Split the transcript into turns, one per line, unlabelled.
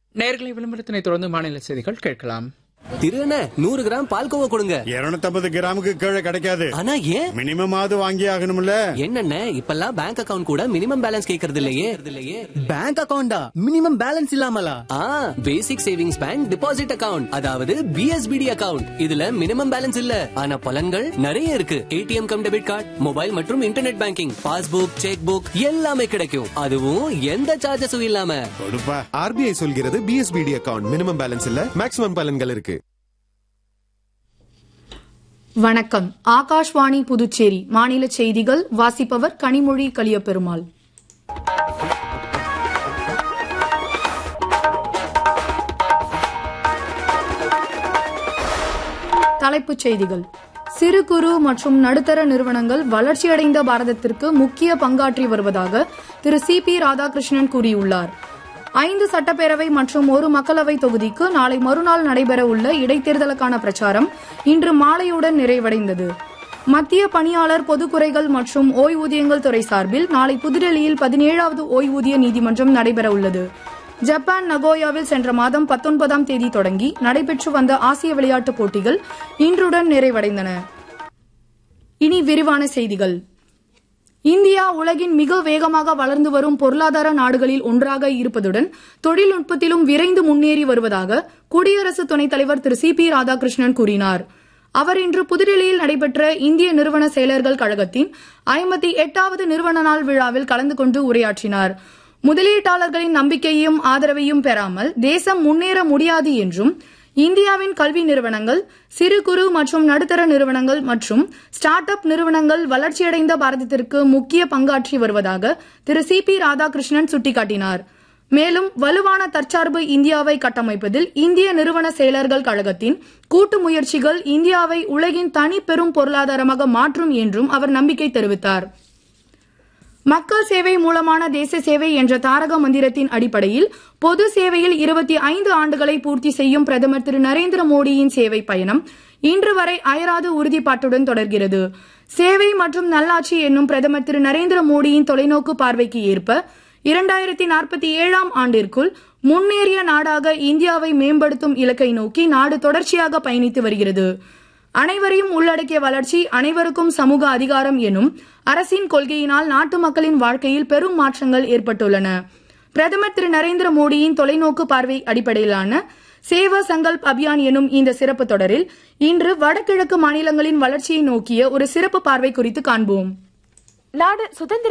நேர்களை விளம்பரத்தினை தொடர்ந்து மாநில செய்திகள் கேட்கலாம்
திரு அண்ணே நூறு கிராம் பால்கோவா கொடுங்க
இருநூத்தம்பது கிராமுக்கு கீழே கிடைக்காது
ஆனா ஏன்
மினிமம் ஆவது வாங்கி ஆகணும்ல
என்னண்ணே இப்பெல்லாம் பேங்க் அக்கவுண்ட் கூட மினிமம் பேலன்ஸ் கேக்குறது இல்லையே
பேங்க் அக்கவுண்டா மினிமம் பேலன்ஸ் இல்லாமலா
ஆ basic savings bank deposit account அதாவது பிஎஸ்பிடி அக்கவுண்ட் இதுல மினிமம் பேலன்ஸ் இல்ல ஆனா பலன்கள் நிறைய இருக்கு ATM cum debit card mobile மற்றும் internet banking passbook cheque book எல்லாமே கிடைக்கும் அதுவும் எந்த சார்ஜஸும் இல்லாம
கொடுப்பா
ஆர்பிஐ சொல்கிறது பிஎஸ்பிடி அக்கவுண்ட் மினிமம் பேலன்ஸ் இல்ல மேக்ஸிமம் பலன்கள் இருக்கு
வணக்கம் ஆகாஷ்வாணி புதுச்சேரி மாநில செய்திகள் வாசிப்பவர் கனிமொழி கலியபெருமாள் தலைப்புச் செய்திகள் சிறு குறு மற்றும் நடுத்தர நிறுவனங்கள் வளர்ச்சியடைந்த பாரதத்திற்கு முக்கிய பங்காற்றி வருவதாக திரு சி பி ராதாகிருஷ்ணன் கூறியுள்ளார் ஐந்து சட்டப்பேரவை மற்றும் ஒரு மக்களவை தொகுதிக்கு நாளை மறுநாள் நடைபெற உள்ள இடைத்தேர்தலுக்கான பிரச்சாரம் இன்று மாலையுடன் நிறைவடைந்தது மத்திய பணியாளர் பொதுக்குறைகள் மற்றும் ஓய்வூதியங்கள் துறை சார்பில் நாளை புதுடெல்லியில் பதினேழாவது ஓய்வூதிய நீதிமன்றம் நடைபெற உள்ளது ஜப்பான் நகோயாவில் சென்ற மாதம் பத்தொன்பதாம் தேதி தொடங்கி நடைபெற்று வந்த ஆசிய விளையாட்டுப் போட்டிகள் இன்றுடன் நிறைவடைந்தன இனி விரிவான செய்திகள் இந்தியா உலகின் மிக வேகமாக வளர்ந்து வரும் பொருளாதார நாடுகளில் ஒன்றாக இருப்பதுடன் தொழில்நுட்பத்திலும் விரைந்து முன்னேறி வருவதாக குடியரசு துணைத் தலைவர் திரு சி பி ராதாகிருஷ்ணன் கூறினார் அவர் இன்று புதுடில்லியில் நடைபெற்ற இந்திய நிறுவன செயலர்கள் கழகத்தின் ஐம்பத்தி எட்டாவது நிறுவன நாள் விழாவில் கலந்து கொண்டு உரையாற்றினார் முதலீட்டாளர்களின் நம்பிக்கையையும் ஆதரவையும் பெறாமல் தேசம் முன்னேற முடியாது என்றும் இந்தியாவின் கல்வி நிறுவனங்கள் சிறு குறு மற்றும் நடுத்தர நிறுவனங்கள் மற்றும் ஸ்டார்ட் அப் நிறுவனங்கள் வளர்ச்சியடைந்த பாரதத்திற்கு முக்கிய பங்காற்றி வருவதாக திரு சி பி ராதாகிருஷ்ணன் சுட்டிக்காட்டினார் மேலும் வலுவான தற்சார்பு இந்தியாவை கட்டமைப்பதில் இந்திய நிறுவன செயலர்கள் கழகத்தின் கூட்டு முயற்சிகள் இந்தியாவை உலகின் தனி பெரும் பொருளாதாரமாக மாற்றும் என்றும் அவர் நம்பிக்கை தெரிவித்தார் மக்கள் சேவை மூலமான தேச சேவை என்ற தாரக மந்திரத்தின் அடிப்படையில் பொது சேவையில் இருபத்தி ஐந்து ஆண்டுகளை பூர்த்தி செய்யும் பிரதமர் திரு நரேந்திர மோடியின் சேவை பயணம் இன்று வரை அயராது உறுதிப்பாட்டுடன் தொடர்கிறது சேவை மற்றும் நல்லாட்சி என்னும் பிரதமர் திரு நரேந்திர மோடியின் தொலைநோக்கு பார்வைக்கு ஏற்ப இரண்டாயிரத்தி நாற்பத்தி ஏழாம் ஆண்டிற்குள் முன்னேறிய நாடாக இந்தியாவை மேம்படுத்தும் இலக்கை நோக்கி நாடு தொடர்ச்சியாக பயணித்து வருகிறது அனைவரையும் உள்ளடக்கிய வளர்ச்சி அனைவருக்கும் சமூக அதிகாரம் எனும் அரசின் கொள்கையினால் நாட்டு மக்களின் வாழ்க்கையில் பெரும் மாற்றங்கள் ஏற்பட்டுள்ளன பிரதமர் திரு நரேந்திர மோடியின் தொலைநோக்கு பார்வை அடிப்படையிலான சேவா சங்கல்ப் அபியான் எனும் இந்த சிறப்பு தொடரில் இன்று வடகிழக்கு மாநிலங்களின் வளர்ச்சியை நோக்கிய ஒரு சிறப்பு பார்வை குறித்து காண்போம்
நாடு சுதந்திர